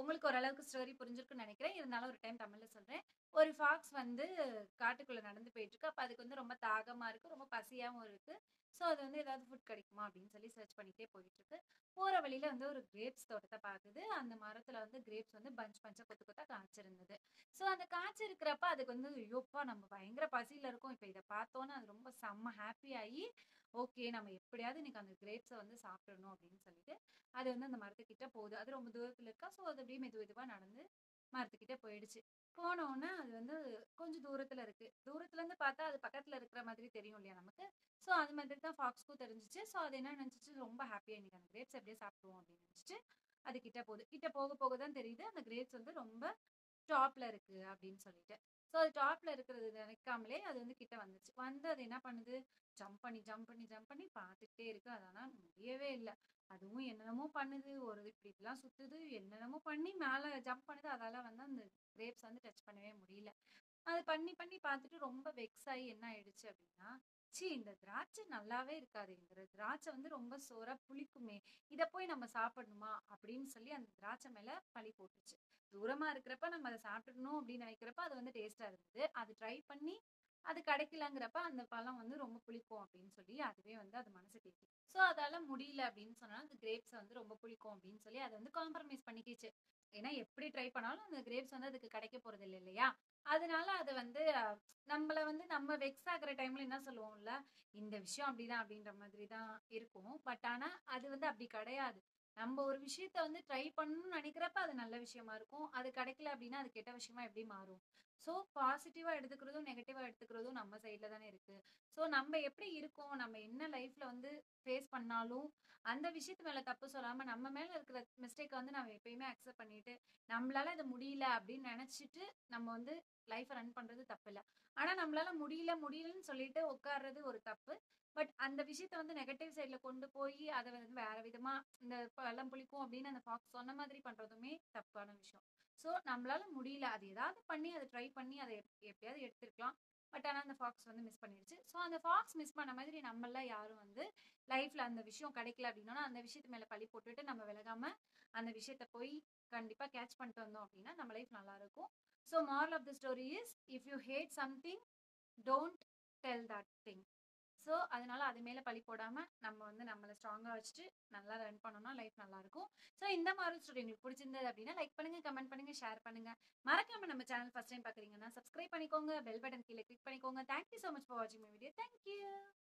உங்களுக்கு ஓரளவுக்கு ஸ்டோரி புரிஞ்சிருக்குன்னு நினைக்கிறேன் இருந்தாலும் ஒரு டைம் தமிழ்ல சொல்றேன் ஒரு ஃபாக்ஸ் வந்து காட்டுக்குள்ள நடந்து போயிட்டு இருக்கு அப்ப அதுக்கு வந்து ரொம்ப தாகமா இருக்கு ரொம்ப பசியாவும் இருக்கு ஸோ அது வந்து ஏதாவது ஃபுட் கிடைக்குமா அப்படின்னு சொல்லி சர்ச் பண்ணிட்டே போயிட்டு இருக்கு போற வழியில வந்து ஒரு கிரேப்ஸ் தோட்டத்தை பார்க்குது அந்த மரத்துல வந்து கிரேப்ஸ் வந்து பஞ்ச் பஞ்சா கொத்து கொத்தா காய்ச்சிருந்தது ஸோ அந்த காய்ச்சி இருக்கிறப்ப அதுக்கு வந்து ஐயோப்பா நம்ம பயங்கர பசியில இருக்கோம் இப்போ இதை பார்த்தோன்னே அது ரொம்ப செம்ம ஹாப்பி ஆகி ஓகே நம்ம எப்படியாவது இன்னைக்கு அந்த கிரேப்ஸை வந்து சாப்பிடணும் அப்படின்னு சொல்லிட்டு அது வந்து அந்த மரத்துக்கிட்ட போகுது அது ரொம்ப தூரத்துல இருக்கா ஸோ அது அப்படியே மெது மெதுவா நடந்து மரத்துக்கிட்ட போயிடுச்சு போன உடனே அது வந்து கொஞ்சம் தூரத்துல இருக்கு தூரத்துல இருந்து பார்த்தா அது பக்கத்துல இருக்கிற மாதிரி தெரியும் இல்லையா நமக்கு ஸோ அது மாதிரி தான் ஃபாக்ஸ்க்கும் தெரிஞ்சிச்சு ஸோ அது என்ன நினைச்சிச்சு ரொம்ப ஹாப்பியா இன்னைக்கு அந்த கிரேப்ஸ் அப்படியே சாப்பிடுவோம் அப்படின்னு நினைச்சிட்டு அது கிட்ட போகுது கிட்ட போக போக தான் தெரியுது அந்த கிரேப்ஸ் வந்து ரொம்ப டாப்ல இருக்கு அப்படின்னு சொல்லிட்டு ஸோ அது டாப்ல இருக்கிறது நினைக்காமலே அது வந்து கிட்ட வந்துச்சு வந்து அது என்ன பண்ணுது ஜம்ப் பண்ணி ஜம்ப் பண்ணி ஜம்ப் பண்ணி பார்த்துட்டே இருக்கு அதனால் முடியவே இல்லை அதுவும் என்னென்னமோ பண்ணுது ஒரு இப்படி இப்படிலாம் சுத்துது என்னென்னமோ பண்ணி மேலே ஜம்ப் பண்ணுது அதால வந்து அந்த கிரேப்ஸ் வந்து டச் பண்ணவே முடியல அது பண்ணி பண்ணி பார்த்துட்டு ரொம்ப வெக்ஸ் ஆகி என்ன ஆயிடுச்சு அப்படின்னா ச்சீ இந்த திராட்சை நல்லாவே இருக்காது இந்த திராட்சை வந்து ரொம்ப சோறா புளிக்குமே இதை போய் நம்ம சாப்பிடணுமா அப்படின்னு சொல்லி அந்த திராட்சை மேல பழி போட்டுச்சு தூரமா இருக்கிறப்ப நம்ம அதை சாப்பிடணும் அப்படின்னு நினைக்கிறப்ப அது வந்து டேஸ்டா இருந்தது அது ட்ரை பண்ணி அது கிடைக்கலங்கிறப்ப அந்த பழம் வந்து ரொம்ப புளிக்கும் அப்படின்னு சொல்லி அதுவே வந்து அது மனசு கேட்கு ஸோ அதால முடியல அப்படின்னு சொன்னா அந்த கிரேப்ஸ் வந்து ரொம்ப புளிக்கும் அப்படின்னு சொல்லி அதை வந்து காம்ப்ரமைஸ் பண்ணிக்கிச்சு ஏன்னா எப்படி ட்ரை பண்ணாலும் அந்த கிரேப்ஸ் வந்து அதுக்கு கிடைக்க போறது இல்லை இல்லையா அதனால அது வந்து அஹ், நம்மள வந்து நம்ம வெக்ஸ் ஆகுற டைம்ல என்ன சொல்லுவோம்ல இந்த விஷயம் அப்படிதான் அப்படின்ற மாதிரி தான் இருக்கும் பட் ஆனா அது வந்து அப்படி கிடையாது நம்ம ஒரு விஷயத்த வந்து ட்ரை பண்ணணும்னு நினைக்கிறப்ப அது நல்ல விஷயமா இருக்கும் அது கிடைக்கல அப்படின்னா அது கெட்ட விஷயமா எப்படி மாறும் ஸோ பாசிட்டிவா எடுத்துக்கிறதும் நெகட்டிவா எடுத்துக்கிறதும் நம்ம சைட்ல தானே இருக்கு ஸோ நம்ம எப்படி இருக்கோம் நம்ம என்ன லைஃப்ல வந்து ஃபேஸ் பண்ணாலும் அந்த விஷயத்து மேல தப்பு சொல்லாம நம்ம மேல இருக்கிற மிஸ்டேக்கை வந்து நம்ம எப்பயுமே அக்செப்ட் பண்ணிட்டு நம்மளால இது முடியல அப்படின்னு நினைச்சிட்டு நம்ம வந்து லைஃப் ரன் பண்றது தப்பு இல்லை ஆனா நம்மளால முடியல முடியலன்னு சொல்லிட்டு உட்கார்றது ஒரு தப்பு பட் அந்த விஷயத்த வந்து நெகட்டிவ் சைட்ல கொண்டு போய் அதை வந்து வேற விதமா இந்த பழம் புளிக்கும் அப்படின்னு அந்த ஃபாக்ஸ் சொன்ன மாதிரி பண்றதுமே தப்பான விஷயம் ஸோ நம்மளால முடியல அது ஏதாவது பண்ணி அதை ட்ரை பண்ணி அதை எப்- எப்படியாவது எடுத்திருக்கலாம் பட் ஆனால் அந்த ஃபாக்ஸ் வந்து மிஸ் பண்ணிடுச்சு ஸோ அந்த ஃபாக்ஸ் மிஸ் பண்ண மாதிரி நம்மள யாரும் வந்து லைஃப்ல அந்த விஷயம் கிடைக்கல அப்படின்னா அந்த விஷயத்து மேல பழி போட்டுட்டு நம்ம விலகாம அந்த விஷயத்த போய் கண்டிப்பா கேட்ச் பண்ணிட்டு வந்தோம் அப்படின்னா நம்ம லைஃப் நல்லா இருக்கும் so moral of the story is if you hate something don't tell that thing so அதனால அது மேலே பழி போடாம நம்ம வந்து நம்மளை ஸ்ட்ராங்காக வச்சுட்டு நல்லா ரன் பண்ணோம்னா லைஃப் நல்லா இருக்கும் ஸோ இந்த மாதிரி ஸ்டோரி உங்களுக்கு பிடிச்சிருந்தது அப்படின்னா லைக் பண்ணுங்க கமெண்ட் பண்ணுங்க ஷேர் பண்ணுங்க மறக்காம நம்ம சேனல் ஃபர்ஸ்ட் டைம் பார்க்குறீங்கன்னா சப்ஸ்கிரைப் பண்ணிக்கோங்க பெல் பட்டன் கீழே கிளிக் பண்ணிக்கோங்க தேங்க்யூ ஸோ மச் ஃபார் வாட்சிங் மை வீடியோ தேங்க்யூ